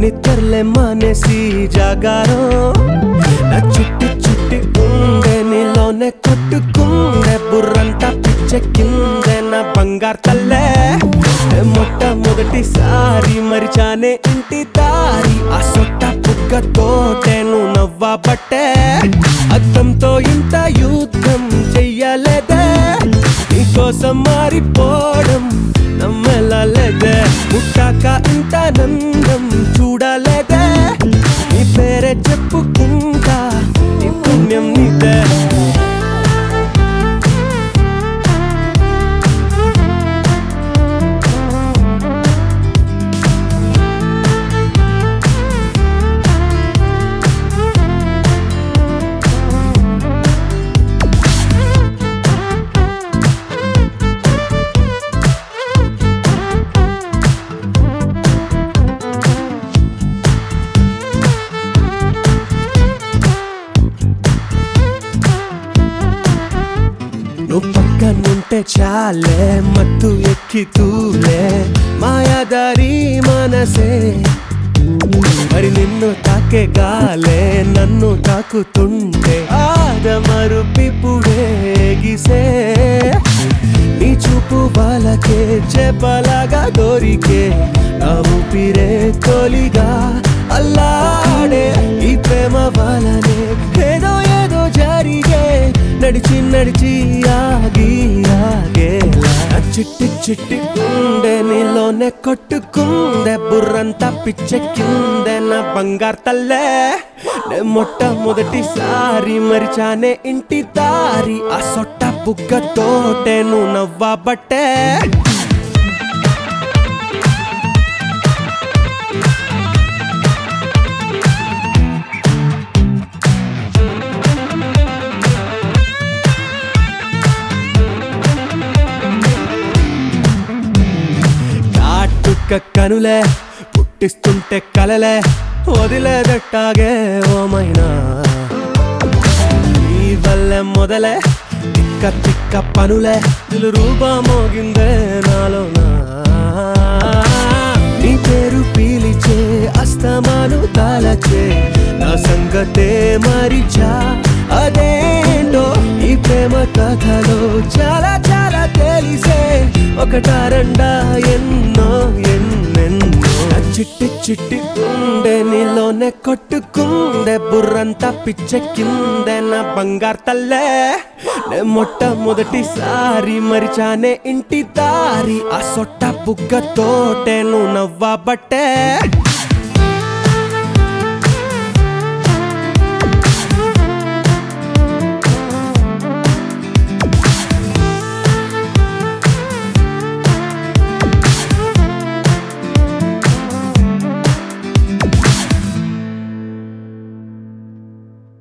నిద్రలే మానేసి జాగారం నా చుట్టి చుట్టి ఉండే నీలోనే కొట్టుకుండే బుర్రంతా పిచ్చెక్కిందే నా బంగారు తల్లే మొట్టమొదటిసారి మరిచానే ఇంటి దారి ఆ సొట్ట పుగ్గతోటే నువ్వు నవ్వబట్టే అద్దంతో ఇంత యుద్ధం చెయ్యలేదే నీకోసం మారిపోవడం నమ్మలేదే పుట్టాక ఇంత నందం చూడలేదే నీ పేరే చెప్పుకుంటా నీ పుణ్యం నీదే నువ్వు పక్కనుంటే చాలే మత్తు ఎక్కి తూలే మాయాదారి మనసే మరి నిన్ను తాకే గాలే నన్ను తాకుతుంటే ఆదమరుపిపుడే గిసే నీ చూపు వాళ్ళకే చెప్పలాగా దొరికే నా ఊపిరే తొలిగా అల్లాడే ఈ ప్రేమ వాళ్ళనే ఏదో ఏదో జరిగే నడిచి నడిచి ఆగి ఆగేలా నా చిట్టి చిట్టి ఉండే నీలోనే కొట్టుకుందే బుర్రంతా పిచ్చెక్కిందే నా బంగారు తల్లే నే మొట్టమొదటిసారి మరిచానే ఇంటి దారి ఆ సొట్ట బుగ్గతోటే నువ్వు నవ్వబట్టే కాటుక కనులే పుట్టిస్తుంటే కలలే వదిలేదట్టాగే ఓమైనా ఈ వల్లే మొదలే తిక్క తిక్క పనులే దిలు రూపా మోగిందే నాలోనా నీ పేరు పీలిచే అస్తమాను తాలచే నా సంగతే మరిచా అదేంటో ఈ ప్రేమ కథలో చాలా చాలా తెలిసే ఒకటా రెండా ఎన్నో ఎన్నెన్నో నా చిట్టి చిట్టి ఉండే నీలోనే కొట్టుకుందే బుర్రంతా పిచ్చెక్కిందే నా బంగారు తల్లే నే మొట్టమొదటిసారి మరిచానే ఇంటి దారి ఆ సొట్ట బుగ్గతోటే నువ్వు నవ్వబట్టే